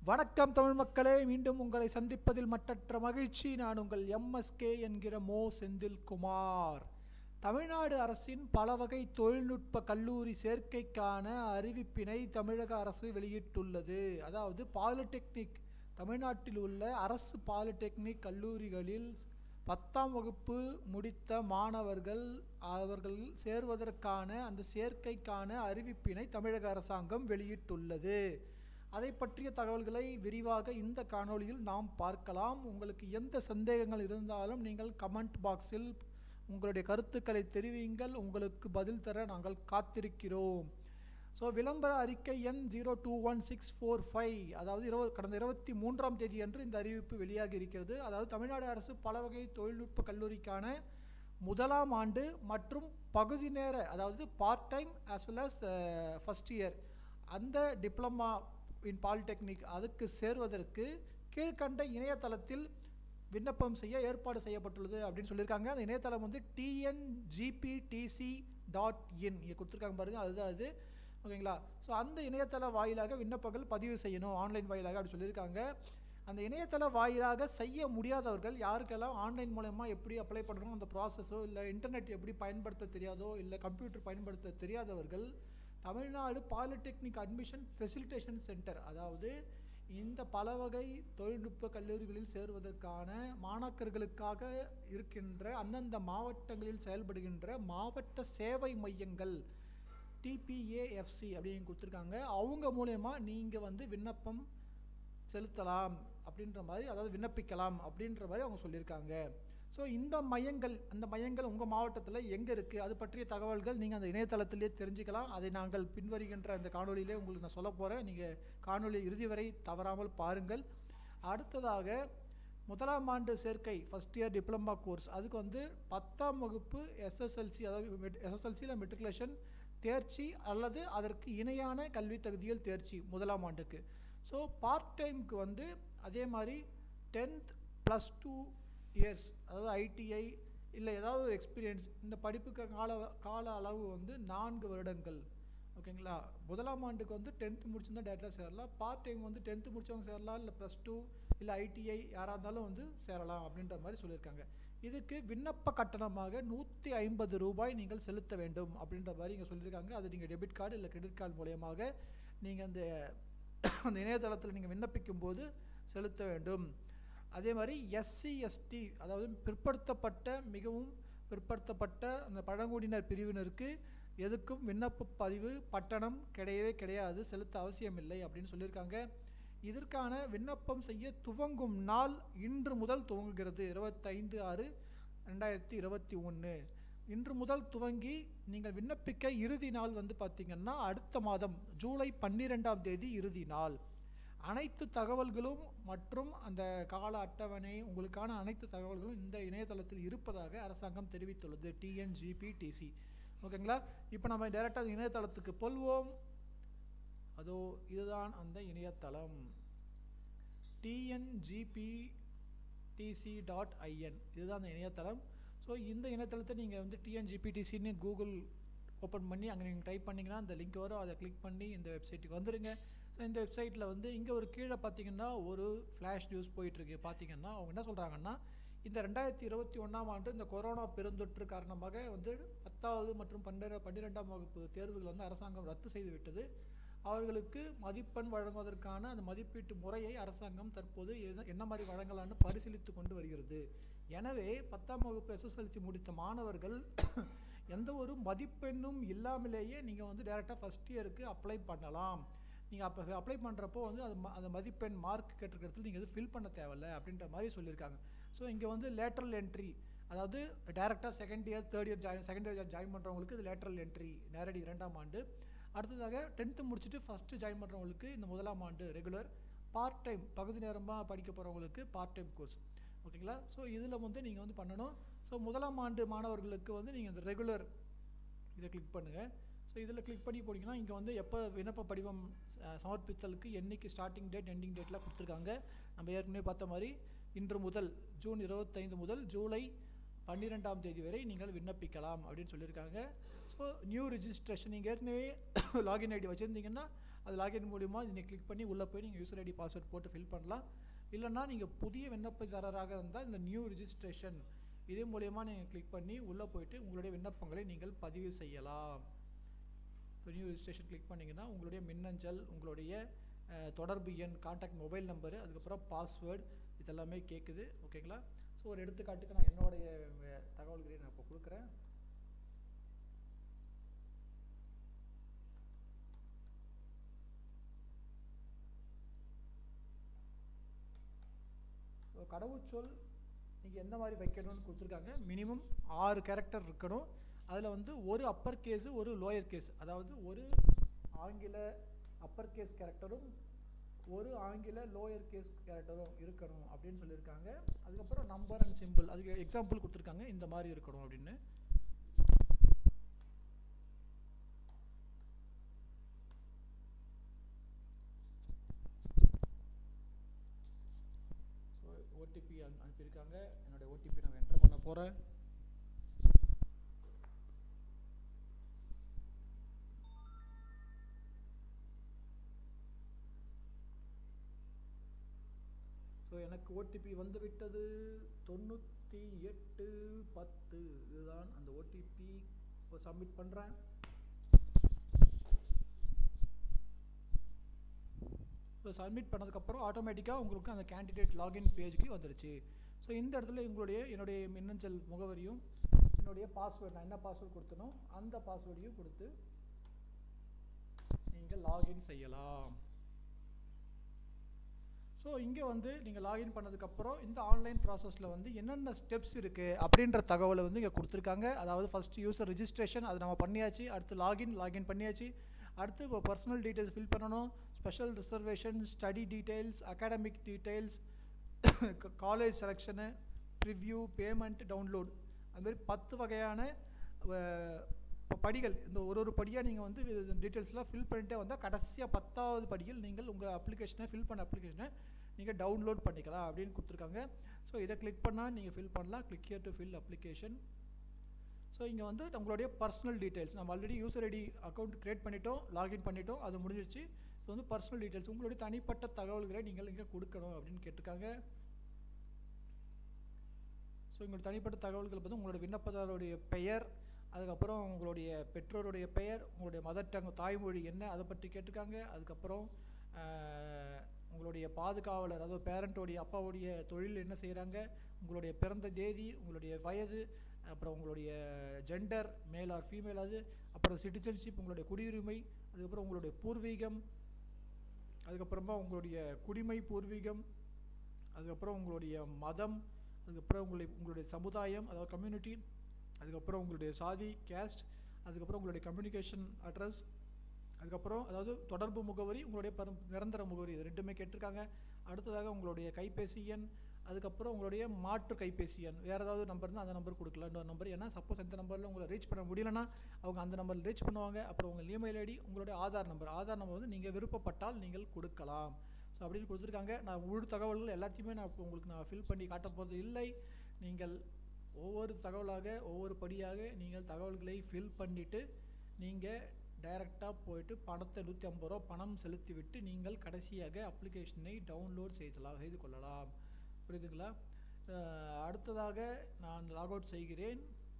வணக்கம் தமிழ் மக்களே மீண்டும் உங்களை சந்திப்பதில் மட்டற்ற மகிழ்ச்சி நான் உங்கள் எம்எஸ்கே என்கிற மோ செந்தில்குமார் தமிழ்நாடு அரசின் பல வகை தொழில்நுட்ப கல்லூரி சேர்க்கைக்கான அறிவிப்பினை தமிழக அரசு வெளியிட்டுள்ளது அதாவது பாலிடெக்னிக் தமிழ்நாட்டில் உள்ள அரசு பாலிடெக்னிக் கல்லூரிகளில் பத்தாம் வகுப்பு முடித்த மாணவர்கள் அவர்கள் சேர்வதற்கான அந்த சேர்க்கைக்கான அறிவிப்பினை தமிழக அரசாங்கம் வெளியிட்டுள்ளது அதை பற்றிய தகவல்களை விரிவாக இந்த காணொளியில் நாம் பார்க்கலாம் உங்களுக்கு எந்த சந்தேகங்கள் இருந்தாலும் நீங்கள் கமெண்ட் பாக்ஸில் உங்களுடைய கருத்துக்களை தெரிவியுங்கள் உங்களுக்கு பதில் தர நாங்கள் காத்திருக்கிறோம் ஸோ விளம்பர அறிக்கை எண் zero two one six four five அதாவது இருபது கடந்த இருபத்தி மூன்றாம் தேதி அன்று இந்த அறிவிப்பு வெளியாகி இருக்கிறது அதாவது தமிழ்நாடு அரசு பல வகை தொழில்நுட்ப கல்லூரிக்கான முதலாம் ஆண்டு மற்றும் பகுதி நேர அதாவது part time as well as first year அந்த டிப்ளமா இன் பாலிடெக்னிக் அதுக்கு சேர்வதற்கு கீழ்கண்ட இணையதளத்தில் விண்ணப்பம் செய்ய ஏற்பாடு செய்யப்பட்டுள்ளது அப்படின்னு சொல்லியிருக்காங்க அந்த இணையதளம் வந்து டிஎன்ஜிபிடிசி டாட் இன் இங்கே கொடுத்துருக்காங்க பாருங்கள் அதுதான் அது ஓகேங்களா ஸோ அந்த இணையதள வாயிலாக விண்ணப்பங்கள் பதிவு செய்யணும் ஆன்லைன் வாயிலாக அப்படி சொல்லியிருக்காங்க அந்த இணையதள வாயிலாக செய்ய முடியாதவர்கள் யாருக்கெல்லாம் ஆன்லைன் மூலயமா எப்படி அப்ளை பண்ணணும் அந்த ப்ராசஸோ இல்லை இன்டர்நெட் எப்படி பயன்படுத்த தெரியாதோ இல்லை கம்ப்யூட்டர் பயன்படுத்த தெரியாதவர்கள் Tamil Nadu polytechnic admission facilitation centre அதாவது இந்த பல வகை தொழில்நுட்ப கல்லூரிகளில் சேருவதற்கான மாணாக்கர்களுக்காக இருக்கின்ற அந்தந்த மாவட்டங்களில் செயல்படுகின்ற மாவட்ட சேவை மையங்கள் டிபிஏஎஃப்சி அப்படின்னு கொடுத்துருக்காங்க அவங்க மூலயமா நீங்கள் வந்து விண்ணப்பம் செலுத்தலாம் அப்படின்ற மாதிரி அதாவது விண்ணப்பிக்கலாம் அப்படின்ற மாதிரி அவங்க சொல்லியிருக்காங்க ஸோ இந்த மையங்கள் அந்த மையங்கள் உங்கள் மாவட்டத்தில் எங்கே இருக்குது அது பற்றிய தகவல்கள் நீங்கள் அந்த இணையதளத்திலே தெரிஞ்சுக்கலாம் அதை நாங்கள் பின்வருகின்ற அந்த காணொலியிலே உங்களுக்கு நான் சொல்ல போகிறேன் நீங்கள் காணொலி இறுதி வரை தவறாமல் பாருங்கள் அடுத்ததாக முதலாம் ஆண்டு சேர்க்கை ஃபஸ்ட் இயர் டிப்ளமா கோர்ஸ் அதுக்கு வந்து பத்தாம் வகுப்பு எஸ்எஸ்எல்சி அதாவது எஸ்எஸ்எல்சியில் மெட்ரிகுலேஷன் தேர்ச்சி அல்லது அதற்கு இணையான கல்வி தகுதியில் தேர்ச்சி முதலாம் ஆண்டுக்கு ஸோ பார்ட் டைமுக்கு வந்து அதே மாதிரி டென்த் ப்ளஸ் டூ இயர்ஸ் அதாவது ஐடிஐ இல்லை ஏதாவது ஒரு எக்ஸ்பீரியன்ஸ் இந்த படிப்புக்கு கால கால அளவு வந்து நான்கு வருடங்கள் ஓகேங்களா முதலாம் ஆண்டுக்கு வந்து டென்த்து முடிச்சிருந்தா டேரெக்டாக சேரலாம் பார்ட் டைம் வந்து டென்த்து முடித்தவங்க சேரலாம் இல்லை ப்ளஸ் டூ இல்லை ஐடிஐ யாராக இருந்தாலும் வந்து சேரலாம் அப்படின்ற மாதிரி சொல்லியிருக்காங்க இதுக்கு விண்ணப்ப கட்டணமாக நூற்றி ஐம்பது ரூபாய் நீங்கள் செலுத்த வேண்டும் அப்படின்ற மாதிரி இங்கே சொல்லியிருக்காங்க அது நீங்கள் டெபிட் கார்டு இல்லை கிரெடிட் கார்டு மூலயமாக நீங்கள் அந்த அந்த இணையதளத்தில் நீங்கள் விண்ணப்பிக்கும் போது செலுத்த வேண்டும் அதே மாதிரி எஸ்சி எஸ்டி அதாவது பிற்படுத்தப்பட்ட மிகவும் பிற்படுத்தப்பட்ட அந்த பழங்குடியினர் பிரிவினருக்கு எதுக்கும் விண்ணப்ப பதிவு பட்டணம் கிடையவே கிடையாது செலுத்த அவசியமில்லை அப்படின்னு சொல்லியிருக்காங்க இதற்கான விண்ணப்பம் செய்ய துவங்கும் நாள் இன்று முதல் துவங்குகிறது இருபத்தைந்து ஆறு ரெண்டாயிரத்தி இருபத்தி ஒன்று இன்று முதல் துவங்கி நீங்கள் விண்ணப்பிக்க இறுதி நாள் வந்து பார்த்திங்கன்னா அடுத்த மாதம் ஜூலை பன்னிரெண்டாம் தேதி இறுதி நாள் அனைத்து தகவல்களும் மற்றும் அந்த கால அட்டவணை உங்களுக்கான அனைத்து தகவல்களும் இந்த இணையதளத்தில் இருப்பதாக அரசாங்கம் தெரிவித்துள்ளது டிஎன்ஜிபிடிசி ஓகேங்களா இப்போ நம்ம டைரெக்டாக இணையதளத்துக்கு போல்வோம் அதோ இதுதான் அந்த இணையதளம் டிஎன்ஜிபிடிசி டாட் ஐஎன் இதுதான் அந்த இணையதளம் ஸோ இந்த இணையதளத்தை நீங்கள் வந்து டிஎன்ஜிபிடிசின்னு கூகுள் ஓப்பன் பண்ணி அங்கே நீங்கள் டைப் பண்ணிங்கன்னா அந்த லிங்க் வரும் அதை கிளிக் பண்ணி இந்த வெப்சைட்டுக்கு வந்துடுங்க இந்த வெப்சைட்டில் வந்து இங்கே ஒரு கீழே பார்த்தீங்கன்னா ஒரு ஃப்ளாஷ் நியூஸ் போயிட்டுருக்கு பார்த்தீங்கன்னா அவங்க என்ன சொல்கிறாங்கன்னா இந்த ரெண்டாயிரத்தி இருபத்தி ஒன்றாம் ஆண்டு இந்த கொரோனா பெருந்தொற்று காரணமாக வந்து பத்தாவது மற்றும் பன்னிர பன்னிரெண்டாம் வகுப்பு தேர்வுகள் வந்து அரசாங்கம் ரத்து செய்து விட்டது அவர்களுக்கு மதிப்பெண் வழங்குவதற்கான அந்த மதிப்பீட்டு முறையை அரசாங்கம் தற்போது என்ன மாதிரி வழங்கலான்னு பரிசீலித்து கொண்டு வருகிறது எனவே பத்தாம் வகுப்பு எஸ்எஸ்எல்சி முடித்த மாணவர்கள் எந்த ஒரு மதிப்பெண்ணும் இல்லாமலேயே நீங்கள் வந்து டேரெக்டாக ஃபஸ்ட் இயருக்கு அப்ளை பண்ணலாம் நீங்கள் அப்போ அப்ளை பண்ணுறப்போ வந்து அது அந்த மதிப்பெண் மார்க் கேட்டிருக்கிறதுல நீங்கள் எதுவும் ஃபில் பண்ண தேவையில்ல அப்படின்ற மாதிரி சொல்லியிருக்காங்க ஸோ இங்கே வந்து லேட்ரல் என்ட்ரி அதாவது டேரெக்டாக second year third year join second year join பண்ணுறவங்களுக்கு இது லேட்ரல் என்ட்ரி நேரடி இரண்டாம் ஆண்டு அடுத்ததாக டென்த்து முடிச்சுட்டு ஃபஸ்ட்டு ஜாயின் பண்ணுறவங்களுக்கு இந்த முதலாம் ஆண்டு ரெகுலர் பார்ட் டைம் பகுதி நேரமாக படிக்க போகிறவங்களுக்கு பார்ட் டைம் கோர்ஸ் ஓகேங்களா ஸோ இதில் வந்து நீங்கள் வந்து பண்ணணும் ஸோ முதலாம் ஆண்டு மாணவர்களுக்கு வந்து நீங்கள் இந்த ரெகுலர் இதை கிளிக் பண்ணுங்கள் ஸோ இதில் கிளிக் பண்ணி போனீங்கன்னா இங்கே வந்து எப்போ விண்ணப்ப படிவம் சமர்ப்பித்தலுக்கு என்றைக்கு ஸ்டார்டிங் டேட் எண்டிங் டேட்லாம் கொடுத்துருக்காங்க நம்ம ஏற்கனவே பார்த்த மாதிரி இன்று முதல் ஜூன் இருபத்தைந்து முதல் ஜூலை பன்னிரெண்டாம் தேதி வரை நீங்கள் விண்ணப்பிக்கலாம் அப்படின்னு சொல்லியிருக்காங்க ஸோ நியூ ரிஜிஸ்ட்ரேஷன் நீங்கள் ஏற்கனவே லாகின் ஐடி வச்சுருந்தீங்கன்னா அது லாகின் மூலிமா நீங்கள் கிளிக் பண்ணி உள்ளே போய் நீங்கள் யூசர் ஐடி பாஸ்வேர்ட் போட்டு ஃபில் பண்ணலாம் இல்லைன்னா நீங்கள் புதிய விண்ணப்பதாரராக இருந்தால் இந்த நியூ ரிஜிஸ்ட்ரேஷன் இது மூலயமா நீங்கள் கிளிக் பண்ணி உள்ளே போயிட்டு உங்களுடைய விண்ணப்பங்களை நீங்கள் பதிவு செய்யலாம் ஸோ நியூ ரிஜிஸ்ட்ரேஷன் கிளிக் பண்ணிங்கன்னா உங்களுடைய மின்னஞ்சல் உங்களுடைய அஹ், தொடர்பு எண் காண்டாக்ட் மொபைல் நம்பரு அதுக்கப்புறம் பாஸ்வேர்டு இதெல்லாமே கேட்குது ஓகேங்களா ஸோ ஒரு எடுத்துக்காட்டுக்கு நான் என்னுடைய அஹ், தகவல்களை நான் இப்போ கொடுக்குறேன் ஸோ கடவுச்சொல் நீங்கள் எந்த மாதிரி வைக்கணும்னு கொடுத்துருக்காங்க மினிமம் ஆறு கேரக்டர் இருக்கணும் அதில் வந்து ஒரு அப்பர் கேஸு ஒரு லோயர் கேஸ் அதாவது ஒரு ஆங்கில அப்பர் கேஸ் கேரக்டரும் ஒரு ஆங்கில லோயர் கேஸ் கேரக்டரும் இருக்கணும் அப்படின்னு சொல்லியிருக்காங்க அதுக்கப்புறம் நம்பர் அண்ட் சிம்பிள் அதுக்கு எக்ஸாம்பிள் கொடுத்துருக்காங்க இந்த மாதிரி இருக்கணும் அப்படின்னு ஸோ ஓடிபி அனுப்பியிருக்காங்க என்னுடைய ஓடிபி நான் என்டர் பண்ண போகிறேன் ஸோ எனக்கு ஓடிபி வந்து விட்டது தொண்ணூற்றி எட்டு பத்து இதுதான் அந்த ஓடிபி இப்போ சப்மிட் பண்ணுறேன் ஸோ சப்மிட் பண்ணதுக்கப்புறம் ஆட்டோமேட்டிக்காக உங்களுக்கு அந்த கேண்டிடேட் லாகின் பேஜுக்கு வந்துடுச்சு ஸோ இந்த இடத்துல உங்களுடைய என்னுடைய மின்னஞ்சல் முகவரியும் என்னுடைய பாஸ்வேர்டு நான் என்ன பாஸ்வேர்டு கொடுத்தனோ அந்த பாஸ்வேர்டையும் கொடுத்து நீங்கள் லாகின் செய்யலாம் ஸோ இங்கே வந்து நீங்கள் லாகின் பண்ணதுக்கப்புறம் இந்த ஆன்லைன் ப்ராசஸில் வந்து என்னென்ன ஸ்டெப்ஸ் இருக்குது அப்படின்ற தகவலை வந்து இங்கே கொடுத்துருக்காங்க அதாவது ஃபஸ்ட் யூசர் ரிஜிஸ்ட்ரேஷன் அது நம்ம பண்ணியாச்சு அடுத்து லாகின் லாகின் பண்ணியாச்சு அடுத்து இப்போ பர்சனல் டீட்டெயில்ஸ் ஃபில் பண்ணணும் special reservation study details academic details college selection preview payment download அது மாதிரி பத்து வகையான அஹ், ப- படிகள் இந்த ஒரு ஒரு படியாக நீங்கள் வந்து டீட்டெயில்ஸ்லாம் ஃபில் பண்ணிட்டே வந்தால் கடைசியாக பத்தாவது படியில் நீங்கள் உங்கள் அப்ளிகேஷனை ஃபில் பண்ண அப்ளிகேஷனை நீங்கள் டவுன்லோட் பண்ணிக்கலாம் அப்படின்னு கொடுத்துருக்காங்க ஸோ இதை கிளிக் பண்ணால் நீங்கள் ஃபில் பண்ணலாம் click here to fill application so இங்கே வந்து உங்களுடைய பர்சனல் டீட்டெயில்ஸ் நம்ம already user ID account create பண்ணிட்டோம் லாகின் பண்ணிட்டோம் அது முடிஞ்சிருச்சு இப்போ வந்து பர்சனல் டீட்டெயில்ஸ் உங்களுடைய தனிப்பட்ட தகவல்களை நீங்கள் இங்கே கொடுக்கணும் அப்படின்னு கேட்டிருக்காங்க ஸோ உங்களுடைய தனிப்பட்ட தகவல்கள் வந்து உங்களுடைய விண்ணப்பதாரருடைய பெயர் அதுக்கப்புறம் உங்களுடைய பெற்றோருடைய பெயர் உங்களுடைய மதர் டங் தாய்மொழி என்ன அதை பற்றி கேட்டிருக்காங்க அதுக்கப்புறம் ஆஹ், உங்களுடைய பாதுகாவலர் அதாவது பேரண்ட்டோடைய அப்பாவுடைய தொழில் என்ன செய்கிறாங்க உங்களுடைய பிறந்த தேதி உங்களுடைய வயது அப்புறம் உங்களுடைய ஜெண்டர் மேல் ஆர் ஃபீமேல் அது அப்புறம் சிட்டிசன்ஷிப் உங்களுடைய குடியுரிமை அதுக்கப்புறம் உங்களுடைய பூர்வீகம் அதுக்கப்புறமா உங்களுடைய குடிமை பூர்வீகம் அதுக்கப்புறம் உங்களுடைய மதம் அதுக்கப்புறம் உங்களுடைய உங்களுடைய சமுதாயம் அதாவது கம்யூனிட்டி அதுக்கப்புறம் உங்களுடைய சாதி கேஸ்ட் அதுக்கப்புறம் உங்களுடைய கம்யூனிகேஷன் அட்ரஸ் அதுக்கப்புறம் அதாவது தொடர்பு முகவரி உங்களுடைய பரம் நிரந்தர முகவரி இது ரெண்டுமே கேட்டிருக்காங்க அடுத்ததாக உங்களுடைய கைபேசி எண் அதுக்கப்புறம் உங்களுடைய மாற்று கைபேசி எண் வேறு ஏதாவது நம்பர் இருந்தால் அந்த நம்பர் கொடுக்கலாம் இன்னொரு நம்பர் ஏன்னா சப்போஸ் அந்த நம்பரில் உங்களை ரீச் பண்ண முடியலன்னா அவங்க அந்த நம்பரில் ரீச் பண்ணுவாங்க அப்புறம் உங்கள் இமெயில் ஐடி உங்களுடைய ஆதார் நம்பர் ஆதார் நம்பர் வந்து நீங்கள் விருப்பப்பட்டால் நீங்கள் கொடுக்கலாம் ஸோ அப்படின்னு கொடுத்துருக்காங்க நான் முழு தகவல்கள் எல்லாத்தையுமே நான் இப்போ உங்களுக்கு நான் ஃபில் பண்ணி காட்ட போகிறது இல்லை நீங்கள் ஒவ்வொரு தகவலாக ஒவ்வொரு படியாக நீங்கள் தகவல்களை ஃபில் பண்ணிவிட்டு நீங்கள் டைரெக்டாக போயிட்டு பணத்தை நூற்றி ஐம்பது ரூபா பணம் செலுத்திவிட்டு நீங்கள் கடைசியாக அப்ளிகேஷனை டவுன்லோட் செய்தலாம் செய்து கொள்ளலாம் புரியுதுங்களா அஹ் அடுத்ததாக நான் லாக் அவுட் செய்கிறேன்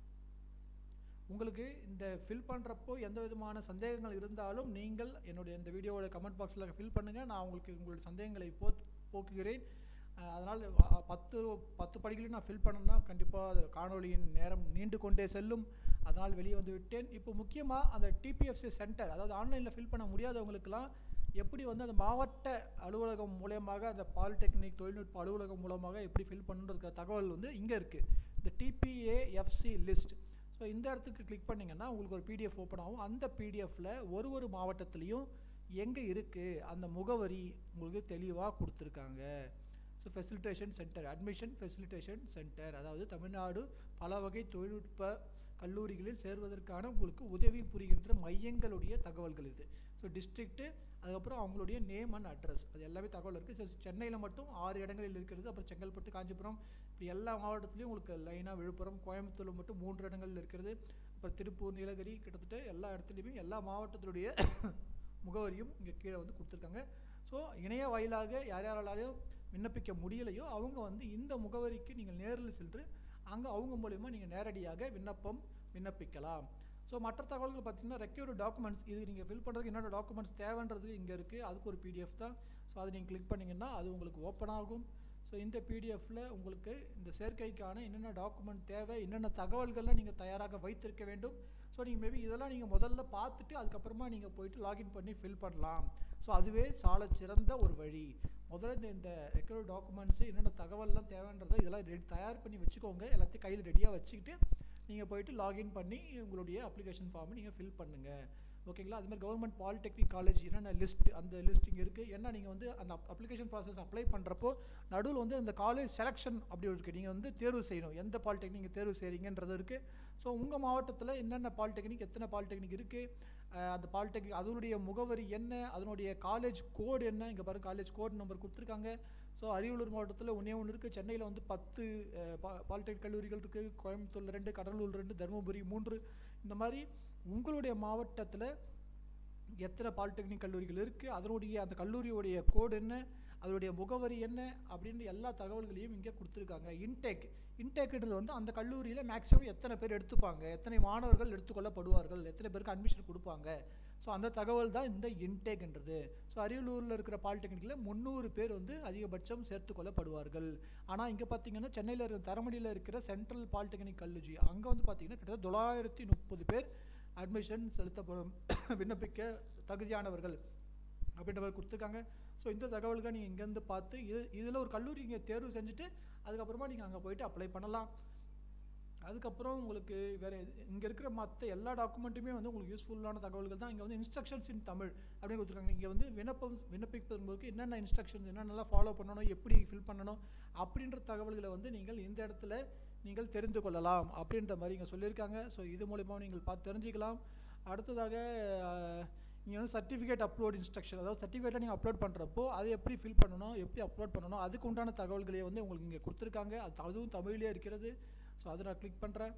உங்களுக்கு இந்த ஃபில் பண்ணுறப்போ எந்த விதமான சந்தேகங்கள் இருந்தாலும் நீங்கள் என்னுடைய இந்த வீடியோவோட கமெண்ட் பாக்ஸில் ஃபில் பண்ணுங்கள் நான் உங்களுக்கு உங்களுடைய சந்தேகங்களை போ போக்குகிறேன் அஹ் அதனால் அ, பத்து பத்து படிகளையும் நான் ஃபில் பண்ணணும்னா கண்டிப்பாக காணொளியின் நேரம் நீண்டு கொண்டே செல்லும் அதனால் வெளியே வந்து விட்டேன் இப்போ முக்கியமாக அந்த டிபிஎஃப்சி சென்டர் அதாவது ஆன்லைனில் ஃபில் பண்ண முடியாதவங்களுக்கெல்லாம் எப்படி வந்து அந்த மாவட்ட அலுவலகம் மூலயமாக அந்த பாலிடெக்னிக் தொழில்நுட்ப அலுவலகம் மூலமாக எப்படி ஃபில் பண்ணுறதுக்கு தகவல் வந்து இங்கே இருக்குது இந்த டிபிஏஎஃப்சி லிஸ்ட் ஸோ இந்த இடத்துக்கு கிளிக் பண்ணிங்கன்னா உங்களுக்கு ஒரு பிடிஎஃப் ஓப்பன் ஆகும் அந்த பிடிஎஃப்பில் ஒரு ஒரு மாவட்டத்துலேயும் எங்கே இருக்குது அந்த முகவரி உங்களுக்கு தெளிவாக கொடுத்துருக்காங்க so facilitation centre admission facilitation centre அதாவது தமிழ்நாடு பல வகை தொழில்நுட்ப கல்லூரிகளில் சேர்வதற்கான உங்களுக்கு உதவி புரிகின்ற மையங்களுடைய தகவல்கள் இது ஸோ டிஸ்ட்ரிக்ட்டு அதுக்கப்புறம் அவங்களுடைய நேம் அண்ட் அட்ரஸ் அது எல்லாமே தகவல் இருக்குது ஸோ சென்னையில் மட்டும் ஆறு இடங்களில் இருக்கிறது அப்புறம் செங்கல்பட்டு காஞ்சிபுரம் இப்படி எல்லா மாவட்டத்துலேயும் உங்களுக்கு லைனாக விழுப்புரம் கோயம்புத்தூர் மட்டும் மூன்று இடங்கள் இருக்கிறது அப்புறம் திருப்பூர் நீலகிரி கிட்டத்தட்ட எல்லா இடத்துலையுமே எல்லா மாவட்டத்தினுடைய முகவரியும் இங்கே கீழே வந்து கொடுத்துருக்காங்க ஸோ இணைய வாயிலாக யார் யாராலையும் விண்ணப்பிக்க முடியலையோ அவங்க வந்து இந்த முகவரிக்கு நீங்கள் நேரில் சென்று அங்கே அவங்க மூலயமா நீங்கள் நேரடியாக விண்ணப்பம் விண்ணப்பிக்கலாம் ஸோ மற்ற தகவல்கள் பார்த்தீங்கன்னா ரெக்யூர்டு டாக்குமெண்ட்ஸ் இது நீங்கள் ஃபில் பண்ணுறதுக்கு என்னென்ன டாக்குமெண்ட்ஸ் தேவைன்றது இங்கே இருக்குது அதுக்கு ஒரு பிடிஎஃப் தான் ஸோ அதை நீங்கள் கிளிக் பண்ணிங்கன்னா அது உங்களுக்கு ஓப்பன் ஆகும் ஸோ இந்த பிடிஎஃப்பில் உங்களுக்கு இந்த சேர்க்கைக்கான என்னென்ன டாக்குமெண்ட் தேவை என்னென்ன தகவல்கள்லாம் நீங்கள் தயாராக வைத்திருக்க வேண்டும் ஸோ நீங்கள் மேபி இதெல்லாம் நீங்கள் முதல்ல பார்த்துட்டு அதுக்கப்புறமா நீங்கள் போயிட்டு லாகின் பண்ணி ஃபில் பண்ணலாம் ஸோ அதுவே சால சிறந்த ஒரு வழி முதல்ல இந்த இந்த ரெக்கவர் டாக்குமெண்ட்ஸு என்னென்ன தகவல்லாம் தேவைன்றதை இதெல்லாம் ரெடி தயார் பண்ணி வச்சுக்கோங்க எல்லாத்தையும் கையில் ரெடியாக வச்சுக்கிட்டு நீங்கள் போயிட்டு லாகின் பண்ணி உங்களுடைய அப்ளிகேஷன் ஃபார்மை நீங்கள் ஃபில் பண்ணுங்கள் ஓகேங்களா அது மாதிரி கவர்மெண்ட் பாலிடெக்னிக் காலேஜ் என்னென்ன லிஸ்ட் அந்த லிஸ்ட் இங்கே இருக்குது ஏன்னா நீங்கள் வந்து அந்த அப்ளிகேஷன் ப்ராசஸ் அப்ளை பண்ணுறப்போ நடுவில் வந்து அந்த காலேஜ் செலெக்ஷன் அப்படி இருக்குது நீங்கள் வந்து தேர்வு செய்யணும் எந்த பாலிடெக்னிக் நீங்கள் தேர்வு செய்கிறீங்கன்றது இருக்குது ஸோ உங்கள் மாவட்டத்தில் என்னென்ன பாலிடெக்னிக் எத்தனை பாலிடெக்னிக் இருக்குது அந்த பாலிடெக்னிக் அதனுடைய முகவரி என்ன அதனுடைய காலேஜ் கோடு என்ன இங்கே பாருங்க காலேஜ் கோட் நம்பர் கொடுத்துருக்காங்க ஸோ அரியலூர் மாவட்டத்தில் ஒன்றே ஒன்று இருக்குது சென்னையில் வந்து பத்து பாலிடெக்னிக் கல்லூரிகள் இருக்குது கோயம்புத்தூர் ரெண்டு கடலூர் ரெண்டு தருமபுரி மூன்று இந்த மாதிரி உங்களுடைய மாவட்டத்தில் எத்தனை பாலிடெக்னிக் கல்லூரிகள் இருக்குது அதனுடைய அந்த கல்லூரியுடைய கோடு என்ன அதனுடைய முகவரி என்ன அப்படின்னு எல்லா தகவல்களையும் இங்கே கொடுத்துருக்காங்க இன்டேக் இன்டேக்ன்றது வந்து அந்த கல்லூரியில் மேக்ஸிமம் எத்தனை பேர் எடுத்துப்பாங்க எத்தனை மாணவர்கள் எடுத்துக்கொள்ளப்படுவார்கள் எத்தனை பேருக்கு அட்மிஷன் கொடுப்பாங்க ஸோ அந்த தகவல் தான் இந்த இன்டேக்ன்றது ஸோ அரியலூரில் இருக்கிற பாலிடெக்னிக்கில் முந்நூறு பேர் வந்து அதிகபட்சம் சேர்த்துக்கொள்ளப்படுவார்கள் ஆனால் இங்கே பார்த்தீங்கன்னா சென்னையில் இருக்கிற தரமணியில் இருக்கிற சென்ட்ரல் பாலிடெக்னிக் கல்லூரி அங்கே வந்து பார்த்தீங்கன்னா கிட்டத்தட்ட தொள்ளாயிரத்தி முப்பது பேர் அட்மிஷன் செலுத்தப்படும் விண்ணப்பிக்க தகுதியானவர்கள் அப்படின்ற மாதிரி கொடுத்துருக்காங்க ஸோ இந்த தகவல்கள் நீங்கள் இங்கேருந்து பார்த்து இது இதில் ஒரு கல்லூரி இங்கே தேர்வு செஞ்சுட்டு அதுக்கப்புறமா நீங்கள் அங்கே போயிட்டு அப்ளை பண்ணலாம் அதுக்கப்புறம் உங்களுக்கு வேறு இங்கே இருக்கிற மற்ற எல்லா டாக்குமெண்ட்டுமே வந்து உங்களுக்கு யூஸ்ஃபுல்லான தகவல்கள் தான் இங்கே வந்து இன்ஸ்ட்ரக்ஷன்ஸ் இன் தமிழ் அப்படின்னு கொடுத்துருக்காங்க இங்கே வந்து விண்ணப்பம் விண்ணப்பிப்பதற்கு என்னென்ன இன்ஸ்ட்ரக்ஷன்ஸ் என்னென்னலாம் ஃபாலோ பண்ணணும் எப்படி ஃபில் பண்ணணும் அப்படின்ற தகவல்களை வந்து நீங்கள் இந்த இடத்துல நீங்கள் தெரிந்து கொள்ளலாம் அப்படின்ற மாதிரி இங்கே சொல்லியிருக்காங்க ஸோ இது மூலிமா நீங்கள் பார்த்து தெரிஞ்சுக்கலாம் அடுத்ததாக நீங்கள் வந்து சர்டிஃபிகேட் அப்லோட் இன்ஸ்ட்ரக்ஷன் அதாவது சர்டிஃபிகேட்டை நீங்கள் அப்லோட் பண்ணுறப்போ அதை எப்படி ஃபில் பண்ணணும் எப்படி அப்லோட் பண்ணணும் அதுக்கு உண்டான தகவல்களை வந்து உங்களுக்கு இங்கே கொடுத்துருக்காங்க அது அதுவும் தமிழ்லேயே இருக்கிறது ஸோ அதை நான் கிளிக் பண்ணுறேன்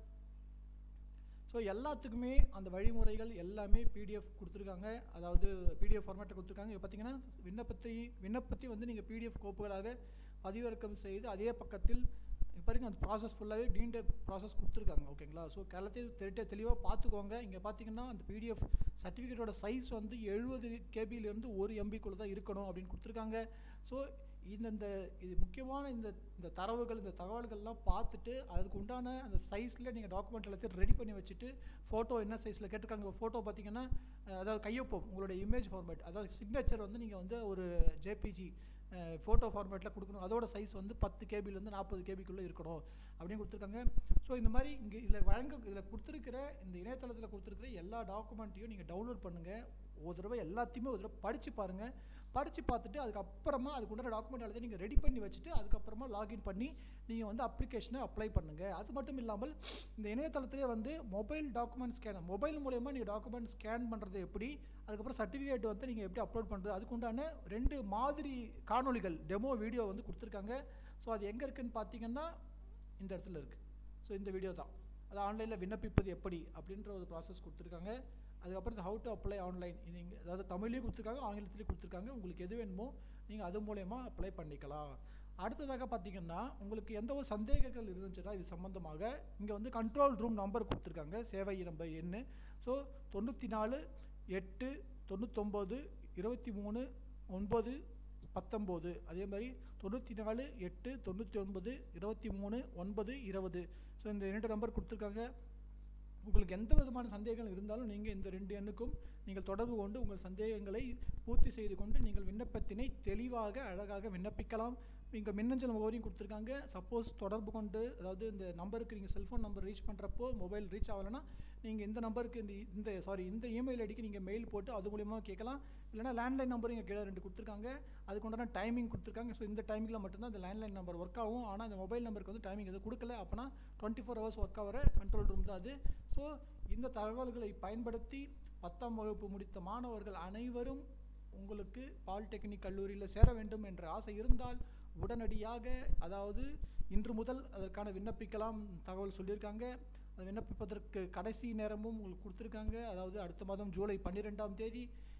ஸோ எல்லாத்துக்குமே அந்த வழிமுறைகள் எல்லாமே பிடிஎஃப் கொடுத்துருக்காங்க அதாவது பிடிஎஃப் ஃபார்மேட்டை கொடுத்துருக்காங்க இப்போ பார்த்தீங்கன்னா விண்ணப்பத்தை விண்ணப்பத்தை வந்து நீங்கள் பிடிஎஃப் கோப்புகளாக பதிவிறக்கம் செய்து அதே பக்கத்தில் இப்போ பாருங்க அந்த ப்ராசஸ் ஃபுல்லாகவே டீன்ட ப்ராசஸ் கொடுத்துருக்காங்க ஓகேங்களா ஸோ எல்லாத்தையும் தெளிட்ட தெளிவாக பார்த்துக்கோங்க இங்கே பார்த்தீங்கன்னா அந்த பிடிஎஃப் சர்டிஃபிகேட்டோட சைஸ் வந்து எழுபது கேபியிலேருந்து ஒரு எம்பிக்குள்ளே தான் இருக்கணும் அப்படின்னு கொடுத்துருக்காங்க ஸோ இந்தந்த இது முக்கியமான இந்த இந்த தரவுகள் இந்த தகவல்கள்லாம் பார்த்துட்டு அதுக்கு உண்டான அந்த சைஸில் நீங்கள் டாக்குமெண்ட் எல்லாத்தையும் ரெடி பண்ணி வச்சுட்டு ஃபோட்டோ என்ன சைஸில் கேட்டிருக்காங்க ஃபோட்டோ பார்த்தீங்கன்னா அதாவது கையொப்பம் உங்களுடைய இமேஜ் ஃபார்மேட் அதாவது சிக்னேச்சர் வந்து நீங்கள் வந்து ஒரு ஜேபிஜி ஃபோட்டோ ஃபார்மேட்டில் கொடுக்கணும் அதோட சைஸ் வந்து பத்து கேபிலேருந்து நாற்பது கேபிக்குள்ளே இருக்கணும் அப்படின்னு கொடுத்துருக்காங்க ஸோ இந்த மாதிரி இங்கே இதில் வழங்க இதில் கொடுத்துருக்கிற இந்த இணையதளத்தில் கொடுத்துருக்கிற எல்லா டாக்குமெண்ட்டையும் நீங்கள் டவுன்லோட் பண்ணுங்கள் ஒரு தடவை எல்லாத்தையுமே ஒரு தடவை படித்து பாருங்கள் படித்து பார்த்துட்டு அதுக்கப்புறமா அதுக்கு உண்டான டாக்குமெண்ட் எல்லாத்தையும் நீங்கள் ரெடி பண்ணி வச்சுட்டு அதுக்கப்புறமா லாகின் பண்ணி நீங்கள் வந்து அப்ளிகேஷனை அப்ளை பண்ணுங்கள் அது மட்டும் இல்லாமல் இந்த இணையதளத்திலே வந்து மொபைல் டாக்குமெண்ட் ஸ்கேன் மொபைல் மூலயமா நீங்கள் டாக்குமெண்ட் ஸ்கேன் பண்ணுறது எப்படி அதுக்கப்புறம் சர்டிஃபிகேட் வந்து நீங்கள் எப்படி அப்லோட் பண்ணுறது அதுக்கு உண்டான ரெண்டு மாதிரி காணொளிகள் டெமோ வீடியோ வந்து கொடுத்துருக்காங்க ஸோ அது எங்கே இருக்குதுன்னு பார்த்தீங்கன்னா இந்த இடத்துல இருக்குது ஸோ இந்த வீடியோ தான் அது ஆன்லைனில் விண்ணப்பிப்பது எப்படி அப்படின்ற ஒரு ப்ராசஸ் கொடுத்துருக்காங்க அதுக்கப்புறம் ஹவு டு அப்ளை ஆன்லைன் இது இங்கே அதாவது தமிழ்லேயும் கொடுத்துருக்காங்க ஆங்கிலத்துலேயும் கொடுத்துருக்காங்க உங்களுக்கு எது வேணுமோ நீங்கள் அது மூலயமா அப்ளை பண்ணிக்கலாம் அடுத்ததாக பார்த்தீங்கன்னா உங்களுக்கு எந்த ஒரு சந்தேகங்கள் இருந்துச்சுன்னா இது சம்மந்தமாக இங்கே வந்து கண்ட்ரோல் ரூம் நம்பர் கொடுத்துருக்காங்க சேவை நம்பர் எண்ணு ஸோ தொண்ணூற்றி நாலு எட்டு தொண்ணூத்தொம்பது இருபத்தி மூணு ஒன்பது பத்தொம்போது அதே மாதிரி தொண்ணூற்றி நாலு எட்டு தொண்ணூற்றி ஒன்பது இருபத்தி மூணு ஒன்பது இருபது ஸோ இந்த ரெண்டு நம்பர் கொடுத்துருக்காங்க உங்களுக்கு எந்த விதமான சந்தேகங்கள் இருந்தாலும் நீங்கள் இந்த ரெண்டு எண்ணுக்கும் நீங்கள் தொடர்பு கொண்டு உங்கள் சந்தேகங்களை பூர்த்தி செய்து கொண்டு நீங்கள் விண்ணப்பத்தினை தெளிவாக அழகாக விண்ணப்பிக்கலாம் இங்கே மின்னஞ்சல் முகவரியும் கொடுத்துருக்காங்க சப்போஸ் தொடர்பு கொண்டு அதாவது இந்த நம்பருக்கு நீங்கள் செல்ஃபோன் நம்பர் ரீச் பண்ணுறப்போ மொபைல் ரீச் ஆகலைன்னா நீங்கள் இந்த நம்பருக்கு இந்த இந்த சாரி இந்த இமெயில் ஐடிக்கு நீங்கள் மெயில் போட்டு அது மூலியமாக கேட்கலாம் இல்லைனா லேண்ட்லைன் நம்பர் இங்கே கீழே ரெண்டு கொடுத்துருக்காங்க அதுக்கு உண்டான டைமிங் கொடுத்துருக்காங்க ஸோ இந்த டைமிங்கில் மட்டும்தான் இந்த லேண்ட்லைன் நம்பர் ஒர்க் ஆகும் ஆனால் இந்த மொபைல் நம்பருக்கு வந்து டைமிங் எதுவும் கொடுக்கல அப்போனா டுவெண்ட்டி ஃபோர் ஹவர்ஸ் ஒர்க் ஆகிற கண்ட்ரோல் ரூம் தான் அது ஸோ இந்த தகவல்களை பயன்படுத்தி பத்தாம் வகுப்பு முடித்த மாணவர்கள் அனைவரும் உங்களுக்கு பாலிடெக்னிக் கல்லூரியில் சேர வேண்டும் என்ற ஆசை இருந்தால் உடனடியாக அதாவது இன்று முதல் அதற்கான விண்ணப்பிக்கலாம் தகவல் சொல்லியிருக்காங்க அது விண்ணப்பிப்பதற்கு கடைசி நேரமும் உங்களுக்கு கொடுத்துருக்காங்க அதாவது அடுத்த மாதம் ஜூலை பன்னிரெண்டாம் தேதி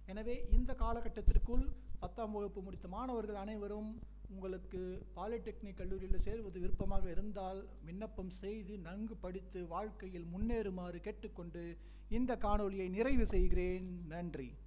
எனவே இந்த காலகட்டத்திற்குள் பத்தாம் வகுப்பு முடித்த மாணவர்கள் அனைவரும் உங்களுக்கு பாலிடெக்னிக் கல்லூரியில் சேர்வது விருப்பமாக இருந்தால் விண்ணப்பம் செய்து நன்கு படித்து வாழ்க்கையில் முன்னேறுமாறு கேட்டுக்கொண்டு இந்த காணொளியை நிறைவு செய்கிறேன் நன்றி